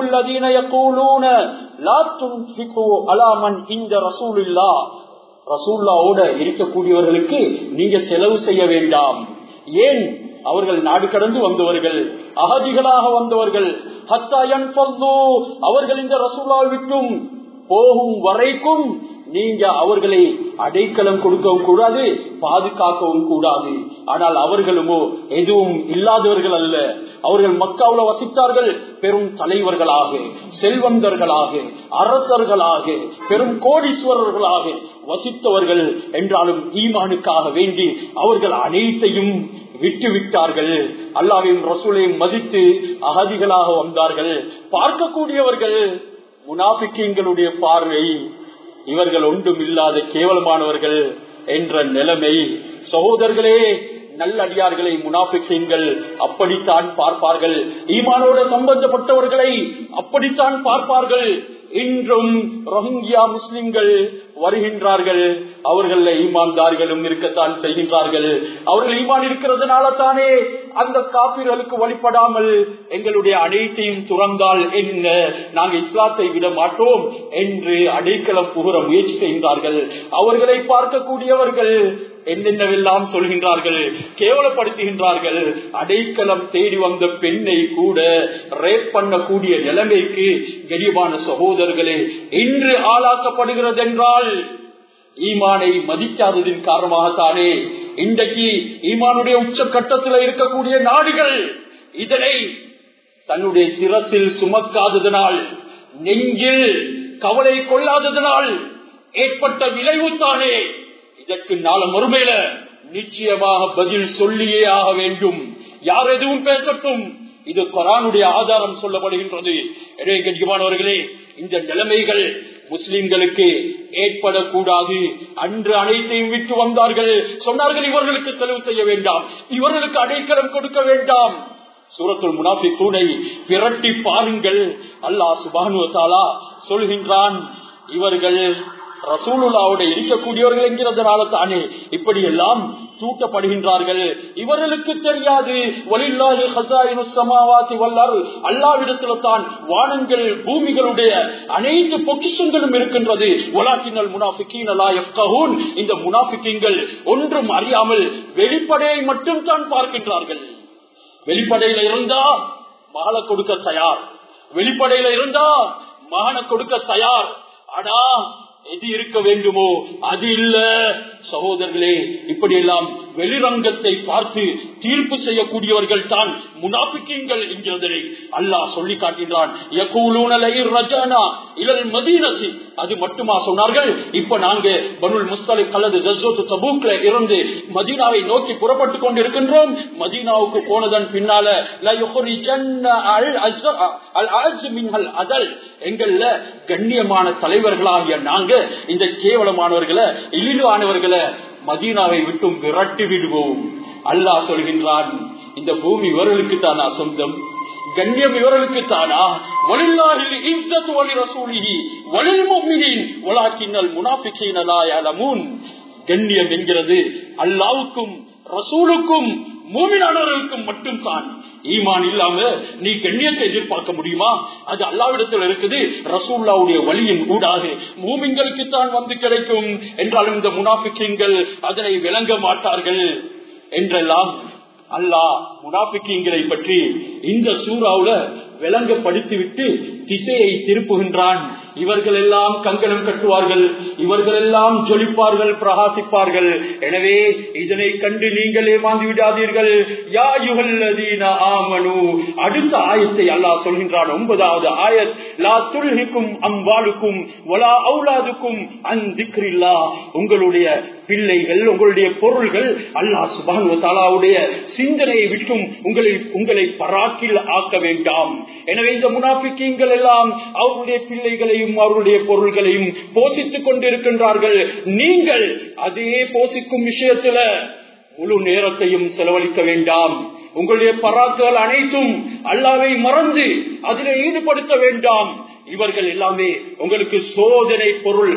அலாமன் இந்த ரசூல் இல்லா ரசூல்லாவோட இருக்கக்கூடியவர்களுக்கு நீங்க செலவு செய்ய வேண்டாம் ஏன் அவர்கள் நாடு கடந்து வந்தவர்கள் அகதிகளாக வந்தவர்கள் அவர்கள் இந்த ரசூலா விட்டும் போகும் வரைக்கும் நீங்க அவர்களை அடைக்கலம் கொடுக்கவும் கூடாது பாதுகாக்கவும் கூடாது ஆனால் அவர்களுமோ எதுவும் இல்லாதவர்கள் அல்ல அவர்கள் மக்காவுல வசித்தார்கள் பெரும் தலைவர்களாக செல்வந்தர்களாக அரசர்களாக பெரும் கோடீஸ்வரர்களாக வசித்தவர்கள் என்றாலும் ஈமானுக்காக வேண்டி அவர்கள் அனைத்தையும் விட்டு விட்டார்கள் அல்லாவையும் ரசூலையும் மதித்து அகதிகளாக வந்தார்கள் பார்க்கக்கூடியவர்கள் முனாபிக்கிங்களுடைய பார்வை இவர்கள் ஒன்றும் இல்லாத கேவலமானவர்கள் என்ற நிலைமை சகோதரர்களே நல்லடியார்களை முனாபிக்கீன்கள் அப்படித்தான் பார்ப்பார்கள் ஈமானோட சம்பந்தப்பட்டவர்களை அப்படித்தான் பார்ப்பார்கள் இன்றும் ரோஹிங்கியா முஸ்லிம்கள் வருகின்றார்கள் அவர்கள் ஈமான்தார்களும் இருக்கத்தான் செய்கின்றார்கள் அவர்கள் ஈமான் இருக்கிறதுனால தானே அந்த காப்பீர்களுக்கு வழிபடாமல் எங்களுடைய அனைத்தையும் துறந்தால் என்ன நாங்கள் இஸ்லாத்தை விட மாட்டோம் என்று அடைக்கலம் புகுற முயற்சி செய்கின்றார்கள் அவர்களை பார்க்கக்கூடியவர்கள் என்னென்னவெல்லாம் சொல்கின்றார்கள் கேவலப்படுத்துகின்றார்கள் அடைக்கலம் தேடி வந்த பெண்ணை கூட ரேப் பண்ணக்கூடிய நிலைமைக்கு கரிபான சகோதரர்களே இன்று ஆளாக்கப்படுகிறது என்றால் ஈமானை மதிக்காததின் காரணமாகத்தானே இன்றைக்கு ஈமானுடைய உச்சக்கட்டத்தில் இருக்கக்கூடிய நாடுகள் இதனை தன்னுடைய சிரசில் சுமக்காததனால் நெஞ்சில் கவலை கொள்ளாததனால் ஏற்பட்ட விளைவுத்தானே இதற்கு நாள மறுமையில நிச்சயமாக பதில் சொல்லியே ஆக வேண்டும் யார் எதுவும் பேசட்டும் இது கொரானுடைய ஆதாரம் சொல்லப்படுகின்றது எனவே கண்ணியமானவர்களே இந்த நிலைமைகள் முஸ்லிம்களுக்கு ஏற்படக்கூடாது அன்று அனைத்தையும் விட்டு வந்தார்கள் சொன்னார்கள் இவர்களுக்கு செலவு செய்ய வேண்டாம் இவர்களுக்கு அடைக்கலம் கொடுக்க வேண்டாம் சூரத்துல் முனாஃபி தூணை பிரட்டி பாருங்கள் அல்லாஹ் சுபானு தாலா சொல்கின்றான் இவர்கள் ரசூலுல்லாவோட இருக்கக்கூடியவர்கள் என்கிறதுனால தானே இப்படி எல்லாம் தூட்டப்படுகின்றார்கள் இவர்களுக்கு தெரியாது வலில்லாஹி ஹஸாயினு ஸமாவாதி வல்லர் அல்லாஹ்விடத்தில் தான் வானங்கள் பூமிகளுடைய அனைத்து பொக்கிஷங்களும் இருக்கின்றது வலாக்கினல் முனாஃபிகீன லா யஃகஹூன் இந்த முனாஃபிகீன்கள் ஒன்றும் அறியாமல் வெளிப்படையை மட்டும் தான் பார்க்கின்றார்கள் வெளிப்படையில இருந்தா மகளை கொடுக்க தயார் வெளிப்படையில இருந்தா மகனை கொடுக்க தயார் ஆனா எது இருக்க வேண்டுமோ அது இல்ல சகோதரர்களே இப்படி எல்லாம் வெளிரங்கத்தை பார்த்து தீர்ப்பு செய்யக்கூடியவர்கள் தான் முனாபிக்கீங்கள் என்கிறதை அல்லாஹ் சொல்லி காட்டுகிறான் அது மட்டுமா சொன்னார்கள் இப்ப நாங்க பனுல் முஸ்தலிப் அல்லது ஜஸ்வத்து தபூக்ல இருந்து மதீனாவை நோக்கி புறப்பட்டு கொண்டு இருக்கின்றோம் மதீனாவுக்கு போனதன் பின்னால அதல் எங்கள்ல கண்ணியமான தலைவர்களாகிய நாங்க இந்த கேவலமானவர்களை இழிவானவர்களை மதீனாவை விட்டும் விரட்டி விடுவோம் அல்லாஹ் சொல்கின்றான் இந்த பூமி இவர்களுக்கு தானா சொந்தம் கண்ணியம் இவர்களுக்கு தானா வலில்லாஹில் இஸ்ஸத்து வலி ரசூலிஹி வலில் முஃமினீன் வலாக்கின்னல் முனாஃபிகீன லா யஅலமூன் கண்ணியம் என்கிறது அல்லாஹ்வுக்கும் ரசூலுக்கும் மூமினானவர்களுக்கும் மட்டும் தான் ஈமான் இல்லாம நீ கண்ணியத்தை எதிர்பார்க்க முடியுமா அது அல்லாவிடத்தில் இருக்குது ரசூல்லாவுடைய வழியின் ஊடாக மூமிங்களுக்கு தான் வந்து கிடைக்கும் என்றாலும் இந்த முனாபிக்கங்கள் அதனை விளங்க மாட்டார்கள் என்றெல்லாம் அல்லாஹ் முனாபிக்கங்களை பற்றி இந்த சூறாவுல விளங்கப்படுத்திவிட்டு திசையை திருப்புகின்றான் இவர்கள் எல்லாம் கங்கணம் கட்டுவார்கள் இவர்கள் எல்லாம் ஜொலிப்பார்கள் பிரகாசிப்பார்கள் எனவே இதனை கண்டு நீங்கள் ஏமாந்து விடாதீர்கள் யா யுகல்லதீன ஆமனு அடுத்த ஆயத்தை அல்லாஹ் சொல்கின்றான் ஒன்பதாவது ஆயத் லா துல்ஹிக்கும் அம்வாலுக்கும் வலா அவுலாதுக்கும் அந்திக்ரில்லா உங்களுடைய பிள்ளைகள் உங்களுடைய பொருள்கள் அல்லாஹ் சுபான் தாலாவுடைய சிந்தனையை விட்டும் உங்களை உங்களை பராக்கில் ஆக்க வேண்டாம் எனவே இந்த முனாபிக்கீங்கள் எல்லாம் அவருடைய பிள்ளைகளையும் அவருடைய பொருள்களையும் போஷித்துக் கொண்டிருக்கின்றார்கள் நீங்கள் அதே போஷிக்கும் விஷயத்துல முழு நேரத்தையும் செலவழிக்க வேண்டாம் உங்களுடைய பராக்குகள் அனைத்தும் அல்லாவை மறந்து அதிலே ஈடுபடுத்த வேண்டாம் இவர்கள் எல்லாமே உங்களுக்கு சோதனை பொருள்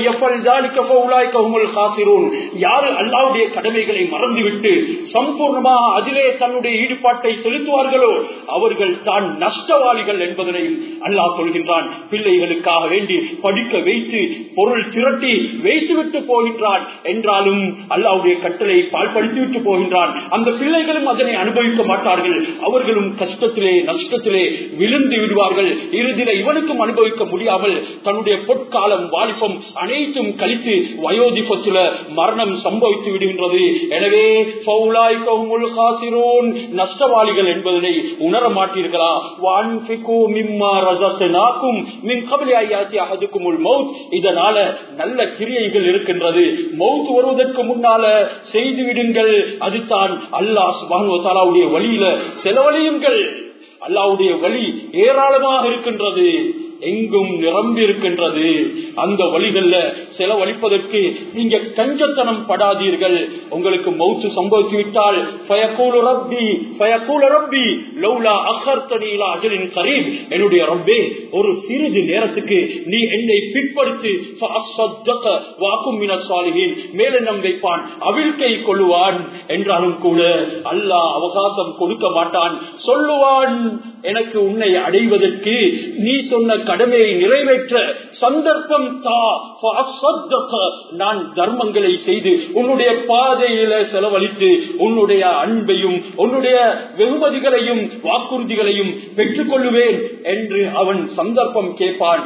யாரு அல்லாவுடைய கடமைகளை மறந்துவிட்டு சம்பூர்ணமாக அதிலே தன்னுடைய ஈடுபாட்டை செலுத்துவார்களோ அவர்கள் தான் நஷ்டவாளிகள் என்பதனையும் அல்லாஹ் சொல்கின்றான் பிள்ளைகளுக்காக வேண்டி படிக்க வைத்து பொருள் திரட்டி வைத்துவிட்டு போகின்றான் என்றாலும் அல்லாவுடைய கட்டளை பால்படுத்திவிட்டு போகின்றான் அந்த பிள்ளைகளும் அதனை அனுபவிக்க மாட்டார்கள் அவர்களும் கஷ்டத்திலே நஷ்டத்திலே விழுந்து விடுவார்கள் இறுதியில இவனுக்கும் அனுபவிக்க முடியாமல் தன்னுடைய பொற்காலம் வாலிபம் அனைத்தும் கழித்து வயோதிபத்துல மரணம் சம்பவித்து விடுகின்றது எனவே நஷ்டவாளிகள் என்பதனை உணர மாட்டீர்களா இதனால நல்ல கிரியைகள் இருக்கின்றது மவுத் வருவதற்கு முன்னால செய்து விடுங்கள் அதுதான் அல்லாஹ் சுபானுடைய வழியில செலவழியுங்கள் அல்லாவுடைய வழி ஏராளமாக இருக்கின்றது எங்கும் நிரம்பி இருக்கின்றது அந்த வழிகள்ல செலவழிப்பதற்கு நீங்க கஞ்சத்தனம் படாதீர்கள் உங்களுக்கு மௌத்து சம்பவித்து விட்டால் பயக்கூல ரப்பி பயக்கூல ரப்பி லௌலா அகர்த்தனி இலா அஜலின் கரீம் என்னுடைய ரப்பே ஒரு சிறிது நேரத்துக்கு நீ என்னை பிற்படுத்தி வாக்கும் மேலெண்ணம் வைப்பான் அவிழ்க்கை கொள்ளுவான் என்றாலும் கூட அல்லாஹ் அவகாசம் கொடுக்க மாட்டான் சொல்லுவான் எனக்கு உன்னை அடைவதற்கு நீ சொன்ன கடமையை நிறைவேற்ற சந்தர்ப்பம் தா நான் தர்மங்களை செய்து உன்னுடைய பாதையில செலவழித்து உன்னுடைய அன்பையும் உன்னுடைய வெகுமதிகளையும் வாக்குறுதிகளையும் பெற்றுக் கொள்ளுவேன் என்று அவன் சந்தர்ப்பம் கேட்பான்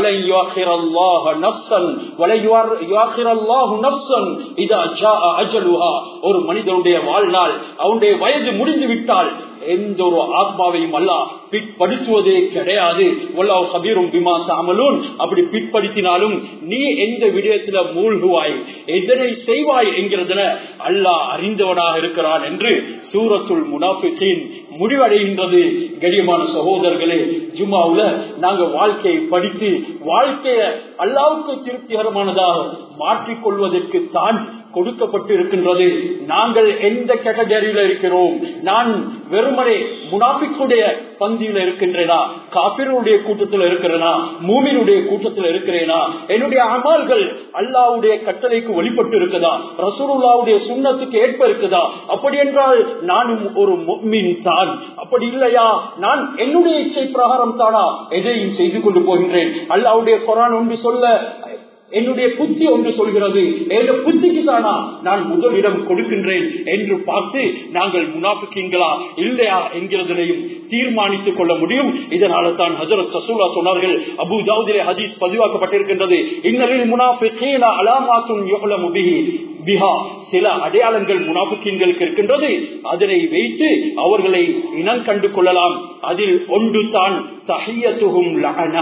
ஒரு மனிதனுடைய வாழ்நாள் அவனுடைய வயது முடிந்து விட்டால் எந்த ஒரு ஆத்மாவையும் அல்ல பிற்படுத்துவதே கிடையாது கபீரும் அமலூன் அப்படி பிற்படுத்தினாலும் நீ எந்த விடயத்துல மூழ்குவாய் எதனை செய்வாய் என்கிறதுல அல்லாஹ் அறிந்தவனாக இருக்கிறான் என்று சூரத்துள் முனாஃபிக்கின் முடிவடைகின்றது கடியமான சகோதரர்களே ஜுமாவுல நாங்க வாழ்க்கையை படித்து வாழ்க்கைய அல்லாவுக்கு திருப்திகரமானதாக மாற்றிக்கொள்வதற்கு தான் கொடுக்கப்பட்டு இருக்கின்றது நாங்கள் எந்த கேட்டகரியில இருக்கிறோம் நான் வெறுமனே முனாபிக்குடைய பந்தியில இருக்கின்றேனா காபிருடைய கூட்டத்தில் இருக்கிறேனா மூமினுடைய கூட்டத்தில் இருக்கிறேனா என்னுடைய அமால்கள் அல்லாவுடைய கட்டளைக்கு வழிபட்டு இருக்குதா ரசூலுல்லாவுடைய சுண்ணத்துக்கு ஏற்ப இருக்குதா அப்படி என்றால் நானும் ஒரு மீன் தான் அப்படி இல்லையா நான் என்னுடைய இச்சை பிரகாரம் தானா எதையும் செய்து கொண்டு போகின்றேன் அல்லாவுடைய குரான் ஒன்று சொல்ல என்னுடைய புத்தி ஒன்று சொல்கிறது என்னுடைய புத்திக்கு தானா நான் முதலிடம் கொடுக்கின்றேன் என்று பார்த்து நாங்கள் முனாபிக்கீங்களா இல்லையா என்கிறதையும் தீர்மானித்துக் கொள்ள முடியும் இதனால தான் ஹசரத் சசூலா சொன்னார்கள் அபு ஜாவுதிலே ஹதீஸ் பதிவாக்கப்பட்டிருக்கின்றது இன்னலில் முனாபிக்கீனா அலாமாத்தும் எவ்வளவு முபிகி பிஹா சில அடையாளங்கள் முனாபிக்கீன்களுக்கு இருக்கின்றது அதனை வைத்து அவர்களை இனம் கண்டு கொள்ளலாம் அதில் ஒன்று தான் தஹியத்துகும் லகனா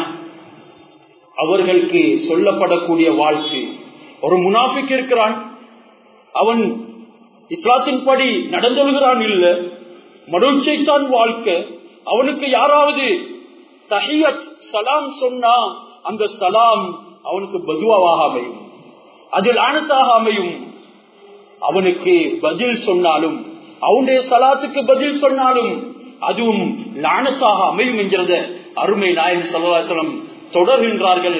அவர்களுக்கு சொல்லப்படக்கூடிய வாழ்க்கை ஒரு முனாஃபிக் இருக்கிறான் அவன் இஸ்லாத்தின் படி நடந்தொழுகிறான் இல்ல மனோச்சைத்தான் வாழ்க்கை அவனுக்கு யாராவது தஹியத் சலாம் சொன்னா அந்த சலாம் அவனுக்கு பதுவாவாக அமையும் அதில் ஆனத்தாக அமையும் அவனுக்கு பதில் சொன்னாலும் அவனுடைய சலாத்துக்கு பதில் சொன்னாலும் அதுவும் லானத்தாக அமையும் என்கிறத அருமை நாயன் சல்லாசலம் தொடர்கின்றார்கள்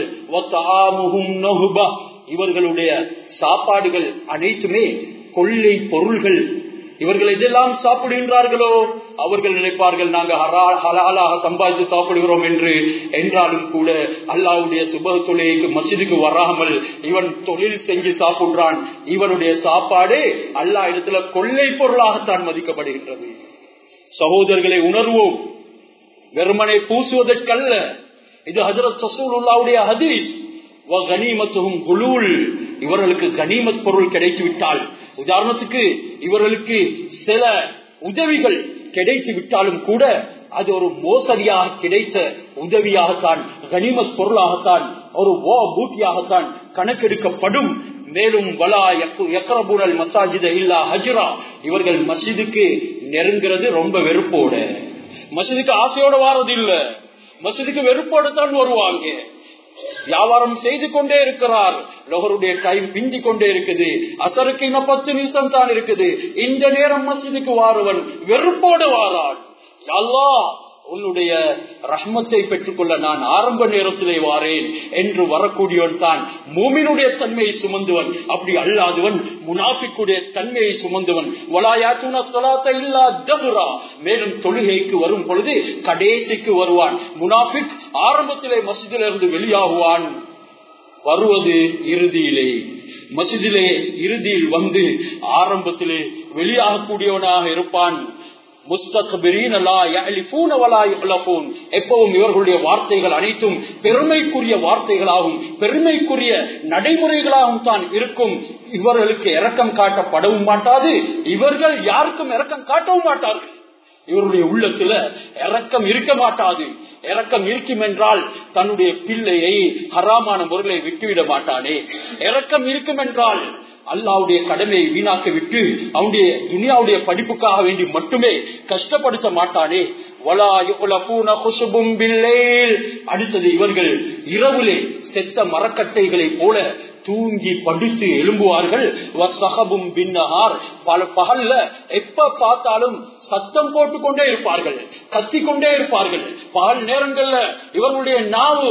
இவர்களுடைய சாப்பாடுகள் அனைத்துமே கொள்ளை பொருள்கள் இவர்கள் எதெல்லாம் சாப்பிடுகின்றார்களோ அவர்கள் நினைப்பார்கள் நாங்கள் ஹலாலாக சம்பாதிச்சு சாப்பிடுகிறோம் என்று என்றாலும் கூட அல்லாவுடைய சுப தொழிலுக்கு மசிதுக்கு வராமல் இவன் தொழில் செஞ்சு சாப்பிடுறான் இவனுடைய சாப்பாடு அல்லா இடத்துல கொள்ளை பொருளாகத்தான் மதிக்கப்படுகின்றது சகோதரர்களை உணர்வோம் வெறுமனை பூசுவதற்கல்ல இது ஹசரத் சசூலுல்லாவுடைய ஹதீஸ் கனிமத்தும் குலூல் இவர்களுக்கு கனிமத் பொருள் கிடைத்து விட்டால் உதாரணத்துக்கு இவர்களுக்கு சில உதவிகள் கிடைத்து விட்டாலும் கூட அது ஒரு மோசடியாக கிடைத்த உதவியாகத்தான் கனிமத் பொருளாகத்தான் ஒரு ஓ பூட்டியாகத்தான் கணக்கெடுக்கப்படும் மேலும் வலா எக்கரபூனல் மசாஜித இல்லா ஹஜ்ரா இவர்கள் மசிதுக்கு நெருங்கிறது ரொம்ப வெறுப்போட மசிதுக்கு ஆசையோட வாரது இல்ல மசிதுக்கு வெறுப்போட தான் வருவாங்க வியாபாரம் செய்து கொண்டே இருக்கிறார் லோகருடைய டைம் பிந்தி கொண்டே இருக்குது அசருக்கு இன்னும் பத்து நிமிஷம் தான் இருக்குது இந்த நேரம் மசிதுக்கு வாருவன் வெறுப்போடு வாரான் அல்லா உன்னுடைய ரஹ்மத்தை பெற்றுக்கொள்ள நான் ஆரம்ப நேரத்திலே வாரேன் என்று வரக்கூடியவன் தான் மூமினுடைய தன்மையை சுமந்துவன் அப்படி அல்லாதவன் முனாஃபிக்குடைய தன்மையை சுமந்தவன் மேலும் தொழுகைக்கு வரும் பொழுது கடைசிக்கு வருவான் முனாஃபிக் ஆரம்பத்திலே மசிதிலிருந்து வெளியாகுவான் வருவது இறுதியிலே மசிதிலே இறுதியில் வந்து ஆரம்பத்திலே வெளியாகக்கூடியவனாக இருப்பான் எப்பவும் இவர்களுடைய வார்த்தைகள் அனைத்தும் பெருமைக்குரிய வார்த்தைகளாகவும் பெருமைக்குரிய நடைமுறைகளாகவும் தான் இருக்கும் இவர்களுக்கு இரக்கம் காட்டப்படவும் மாட்டாது இவர்கள் யாருக்கும் இரக்கம் காட்டவும் மாட்டார்கள் இவருடைய உள்ளத்துல இறக்கம் இருக்க மாட்டாது இறக்கம் இருக்கும் என்றால் தன்னுடைய பிள்ளையை ஹராமான முறையை விட்டுவிட மாட்டானே இறக்கம் இருக்கும் என்றால் அல்லாவுடைய கடமையை வீணாக்க விட்டு அவனுடைய துனியாவுடைய படிப்புக்காக வேண்டி மட்டுமே கஷ்டப்படுத்த மாட்டானே அடுத்தது இவர்கள் இரவுலே செத்த மரக்கட்டைகளை போல தூங்கி படுத்து எழும்புவார்கள் பல பகல்ல எப்ப பார்த்தாலும் சத்தம் போட்டுக்கொண்டே இருப்பார்கள் கத்திக்கொண்டே இருப்பார்கள் பகல் நேரங்கள்ல இவர்களுடைய நாவு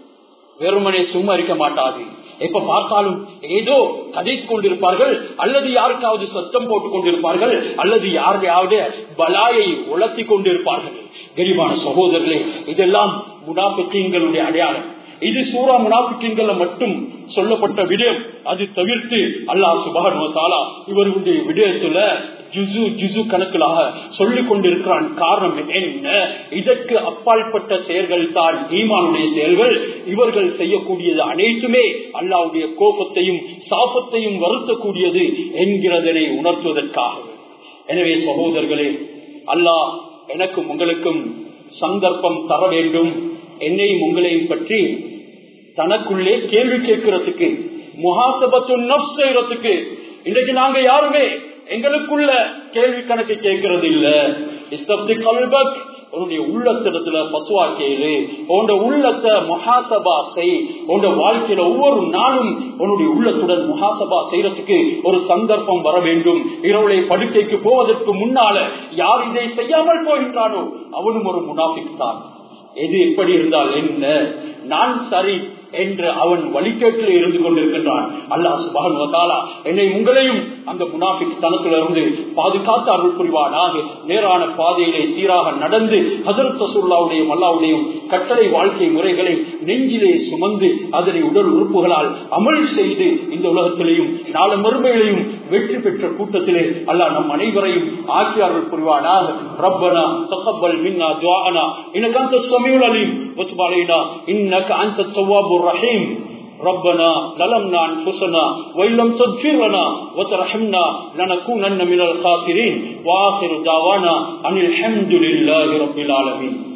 வெறுமனே சும்மா இருக்க மாட்டாது எப்ப பார்த்தாலும் ஏதோ கதைத்து கொண்டிருப்பார்கள் அல்லது யாருக்காவது சத்தம் போட்டுக் கொண்டிருப்பார்கள் அல்லது யாரையாவது பலாயை உலர்த்தி கொண்டிருப்பார்கள் கரிமான சகோதரர்களே இதெல்லாம் முனாபிக்கீன்களுடைய அடையாளம் இது சூரா முனாபிக்கீன்கள் மட்டும் சொல்லப்பட்ட விடயம் அது தவிர்த்து அல்லாஹ் சுபகா இவர்களுடைய விடயத்துல ஜுசு ஜுசு கணக்கிலாக சொல்லிக் கொண்டிருக்கிறான் காரணம் என்ன இதற்கு அப்பாற்பட்ட செயல்கள் தான் ஈமானுடைய செயல்கள் இவர்கள் செய்யக்கூடியது அனைத்துமே அல்லாவுடைய கோபத்தையும் சாபத்தையும் வருத்தக்கூடியது என்கிறதனை உணர்த்துவதற்காக எனவே சகோதரர்களே அல்லாஹ் எனக்கும் உங்களுக்கும் சந்தர்ப்பம் தர வேண்டும் என்னையும் உங்களையும் பற்றி தனக்குள்ளே கேள்வி கேட்கிறதுக்கு முகாசபத்து நப் செய்யறதுக்கு இன்றைக்கு நாங்க யாருமே எங்களுக்குள்ள கேள்வி கணக்கு கேட்கறது இல்ல இஸ்தப்தி கல்பக் உன்னுடைய உள்ளத்திடத்துல பத்துவா கேளு உன்னோட உள்ளத்தை முகாசபா செய் உன்னோட வாழ்க்கையில ஒவ்வொரு நாளும் உன்னுடைய உள்ளத்துடன் முகாசபா செய்யறதுக்கு ஒரு சந்தர்ப்பம் வர வேண்டும் இரவுளை படுக்கைக்கு போவதற்கு முன்னால யார் இதை செய்யாமல் போகின்றானோ அவனும் ஒரு முனாபிக் தான் எது எப்படி இருந்தால் என்ன நான் சரி என்று அவன் வழிகேட்டில் இருந்து கொண்டிருக்கின்றான் அல்லாஹ் சுபான் என்னை உங்களையும் அந்த முனாபிக் தனத்திலிருந்து பாதுகாத்து அருள் புரிவானாக நேரான பாதையிலே சீராக நடந்து ஹசரத் ரசூல்லாவுடைய மல்லாவுடையும் கட்டளை வாழ்க்கை முறைகளை நெஞ்சிலே சுமந்து அதனை உடல் உறுப்புகளால் அமல் செய்து இந்த உலகத்திலேயும் நாலு மறுமையிலையும் வெற்றி பெற்ற கூட்டத்திலே அல்லாஹ் நம் அனைவரையும் ஆக்கி அருள் புரிவானாக ரப்பனா தகப்பல் மின்னா துவானா இன்னக்கு அந்த சமீல் அலீம் ஒத்துபாலைனா இன்னக்கு அந்த தவாபு الرحيم ربنا ظلمنا انفسنا وان لم تغفر لنا وترحمنا لنكونن من الخاسرين واخر دعوانا ان الحمد لله رب العالمين